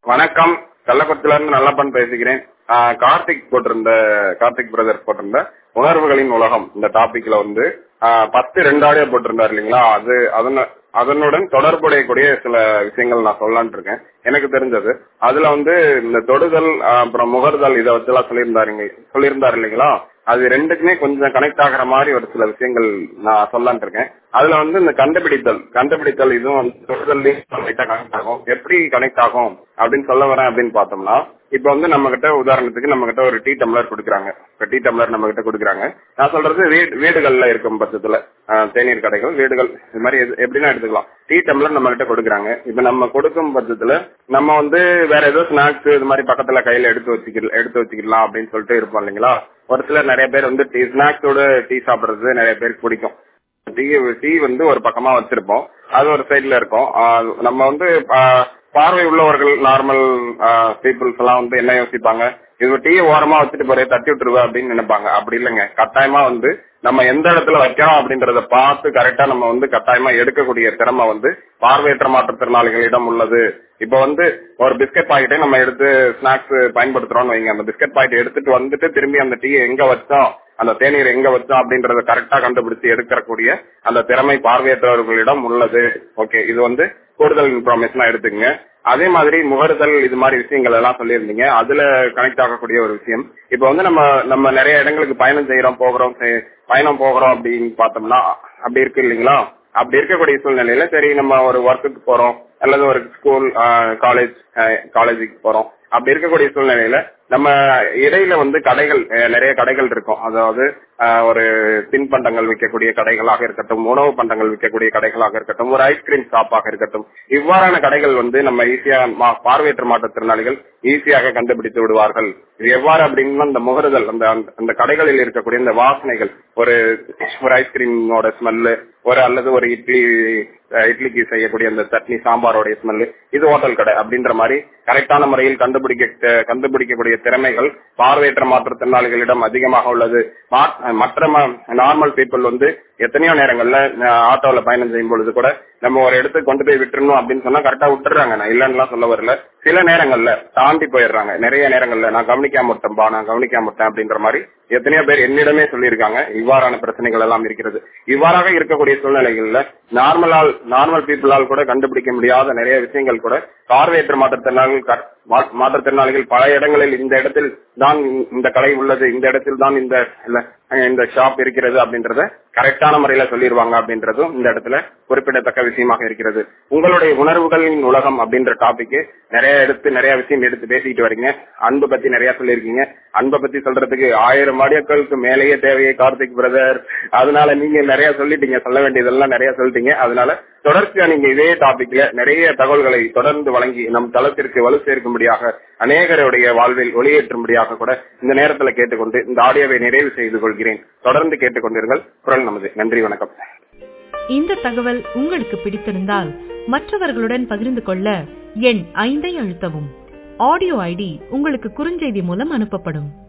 வணக்கம் கள்ளக்குறிச்சில இருந்து நல்லப்பன் பேசுகிறேன் ஆஹ் கார்த்திக் போட்டிருந்த கார்த்திக் பிரதர் போட்டிருந்த உணர்வுகளின் உலகம் இந்த டாபிக்ல வந்து ஆஹ் பத்து ரெண்டு ஆடியோ போட்டிருந்தாரு இல்லைங்களா அது அதன அதனுடன் தொடர்புடைய கூடிய சில விஷயங்கள் நான் சொல்லலான் இருக்கேன் எனக்கு தெரிஞ்சது அதுல வந்து இந்த தொடுதல் ஆஹ் அப்புறம் முகர்தல் இதை வச்செல்லாம் சொல்லியிருந்தாருங்க சொல்லியிருந்தாரு இல்லைங்களா அது ரெண்டுக்குமே கொஞ்சம் கனெக்ட் ஆகிற மாதிரி ஒரு சில விஷயங்கள் நான் சொல்லலான் இருக்கேன் அதுல வந்து இந்த கண்டுபிடித்தல் கண்டுபிடித்தல் இதுவும் வந்து தொடுதல்லையும் கனெக்ட் ஆகும் எப்படி கனெக்ட் ஆகும் அப்படின்னு சொல்ல வரேன் அப்படின்னு பார்த்தோம்னா இப்ப வந்து நம்ம கிட்ட உதாரணத்துக்கு நம்ம கிட்ட ஒரு டீ டம்ளர் கொடுக்குறாங்க இப்ப டீ டம்ளர் நம்ம கிட்ட கொடுக்குறாங்க நான் சொல்றது வீடு வீடுகள்ல இருக்கும் பட்சத்துல ஆஹ் தேநீர் கடைகள் வீடுகள் இது மாதிரி எது- எப்படின்னா எடுத்துக்கலாம் டீ டம்ளர் நம்ம கிட்ட கொடுக்குறாங்க இப்ப நம்ம கொடுக்கும் பட்சத்துல நம்ம வந்து வேற ஏதோ ஸ்நாக்ஸ் இது மாதிரி பக்கத்துல கையில எடுத்து வச்சுக்க எடுத்து வச்சுக்கலாம் அப்படின்னு சொல்லிட்டு இருப்போம் இல்லைங்களா ஒரு சிலர் நிறைய பேர் வந்து டீ ஸ்நாக்ஸோட டீ சாப்பிடுறது நிறைய பேருக்கு பிடிக்கும் டீ டீ வந்து ஒரு பக்கமா வச்சிருப்போம் அது ஒரு சைடுல இருக்கும் ஆஹ் நம்ம வந்து ஆஹ் பார்வை உள்ளவர்கள் நார்மல் பீப்புள்ஸ் எல்லாம் வந்து என்ன யோசிப்பாங்க இது டீ ஓரமா வச்சுட்டு போறே தட்டி விட்டுருவா அப்படின்னு நினைப்பாங்க அப்படி இல்லைங்க கட்டாயமா வந்து நம்ம எந்த இடத்துல வைக்கிறோம் அப்படின்றத பார்த்து கரெக்டா நம்ம வந்து கட்டாயமா எடுக்கக்கூடிய திறமை வந்து பார்வையற்ற மாற்றுத்திறனாளிகளிடம் உள்ளது இப்ப வந்து ஒரு பிஸ்கட் பாக்கெட்டை நம்ம எடுத்து ஸ்நாக்ஸ் பயன்படுத்துறோம்னு வைங்க அந்த பிஸ்கட் பாக்கெட் எடுத்துட்டு வந்துட்டு திரும்பி அந்த டீ எங்க வச்சோம் அந்த தேநீர் எங்க வச்சோம் அப்படின்றத கரெக்டா கண்டுபிடிச்சு எடுக்கக்கூடிய அந்த திறமை பார்வையற்றவர்களிடம் உள்ளது ஓகே இது வந்து கூடுதல் இன்ஃபர்மேஷனா எடுத்துக்கங்க அதே மாதிரி முகர்தல் இது மாதிரி விஷயங்கள் எல்லாம் சொல்லியிருந்தீங்க அதுல கனெக்ட் ஆகக்கூடிய ஒரு விஷயம் இப்ப வந்து நம்ம நம்ம நிறைய இடங்களுக்கு பயணம் செய்யறோம் போகிறோம் செ- பயணம் போகிறோம் அப்படின்னு பார்த்தோம்னா அப்படி இருக்கு இல்லைங்களா அப்படி இருக்கக்கூடிய சூழ்நிலையில சரி நம்ம ஒரு ஒர்க்குக்கு போறோம் அல்லது ஒரு ஸ்கூல் காலேஜ் காலேஜுக்கு போறோம் அப்படி இருக்கக்கூடிய சூழ்நிலையில நம்ம இடையில வந்து கடைகள் அஹ், நிறைய கடைகள் இருக்கும் அதாவது அஹ், ஒரு தின்பண்டங்கள் விற்கக்கூடிய கடைகளாக இருக்கட்டும் உணவு பண்டங்கள் விற்கக்கூடிய கடைகளாக இருக்கட்டும் ஒரு ஐஸ்கிரீம் ஷாப்பாக இருக்கட்டும் இவ்வாறான கடைகள் வந்து நம்ம ஈஸியா மா- பார்வையற்ற மாற்றுத்திறனாளிகள் ஈஸியாக கண்டுபிடித்து விடுவார்கள் இது எவ்வாறு அப்படின்னா அந்த முகருதல் அந்த அந்த- அந்த கடைகளில் இருக்கக்கூடிய இந்த வாசனைகள் ஒரு ஒரு ஐஸ்கிரீமோட ஸ்மெல்லு ஒரு அல்லது ஒரு இட்லி அஹ், இட்லிக்கு செய்யக்கூடிய அந்த சட்னி சாம்பாரோடைய ஸ்மெல்லு இது ஹோட்டல் கடை அப்படின்ற மாதிரி கரெக்டான முறையில் கண்டுபிடிக்க கண்டுபிடிக்கக்கூடிய திறமைகள் பார்வையற்ற மாற்றுத்திறனாளிகளிடம் அதிகமாக உள்ளது மா- மற்ற நார்மல் பீப்புள் வந்து எத்தனையோ நேரங்கள்ல அஹ், ஆட்டோல பயணம் செய்யும் பொழுது கூட நம்ம ஒரு இடத்துக்கு கொண்டு போய் விட்டுறணும் அப்படின்னு சொன்னா கரெக்டா விட்டுறாங்க நான் இல்லைன்னுலாம் சொல்ல வரல சில நேரங்கள்ல தாண்டி போயிடுறாங்க நிறைய நேரங்கள்ல நான் கவனிக்காம விட்டேன்பா நான் கவனிக்காம விட்டேன் அப்படின்ற மாதிரி எத்தனையோ பேர் என்னிடமே சொல்லியிருக்காங்க இவ்வாறான பிரச்சனைகள் எல்லாம் இருக்கிறது இவ்வாறாக இருக்கக்கூடிய சூழ்நிலைகள்ல நார்மலால் நார்மல் பீப்புளால் கூட கண்டுபிடிக்க முடியாத நிறைய விஷயங்கள் கூட பார்வையற்ற மாற்றுத்திறனாளிகள் க- மா- மாற்றுத்திறனாளிகள் பல இடங்களில் இந்த இடத்தில் தான் இந்த கடை உள்ளது இந்த இடத்தில் தான் இந்த இல்ல, இந்த ஷாப் இருக்கிறது அப்படின்றத கரெக்டான முறையில சொல்லிடுவாங்க அப்படின்றதும் இந்த இடத்துல குறிப்பிடத்தக்க விஷயமாக இருக்கிறது உங்களுடைய உணர்வுகளின் உலகம் அப்படின்ற டாபிக் நிறைய எடுத்து நிறைய விஷயம் எடுத்து பேசிட்டு வரீங்க அன்பு பத்தி நிறைய சொல்லியிருக்கீங்க அன்பை பத்தி சொல்றதுக்கு ஆயிரம் ஆடியோக்களுக்கு மேலேயே தேவையே கார்த்திக் பிரதர் அதனால நீங்க நிறைய சொல்லிட்டீங்க சொல்ல வேண்டியதெல்லாம் நிறைய சொல்லிட்டீங்க அதனால தொடர்ச்சியா நீங்க இதே டாபிக்ல நிறைய தகவல்களை தொடர்ந்து வழங்கி நம் தளத்திற்கு வலு சேர்க்கும்படியாக அநேகருடைய வாழ்வில் ஒளியேற்றும்படியாக கூட இந்த நேரத்துல கேட்டுக்கொண்டு இந்த ஆடியோவை நிறைவு செய்து கொள்கிறேன் தொடர்ந்து கேட்டுக்கொண்டிருங்கள் குரல் நமது நன்றி வணக்கம் இந்த தகவல் உங்களுக்கு பிடித்திருந்தால் மற்றவர்களுடன் பகிர்ந்து கொள்ள எண் ஐந்தை அழுத்தவும் ஆடியோ ஐடி உங்களுக்கு குறுஞ்செய்தி மூலம் அனுப்பப்படும்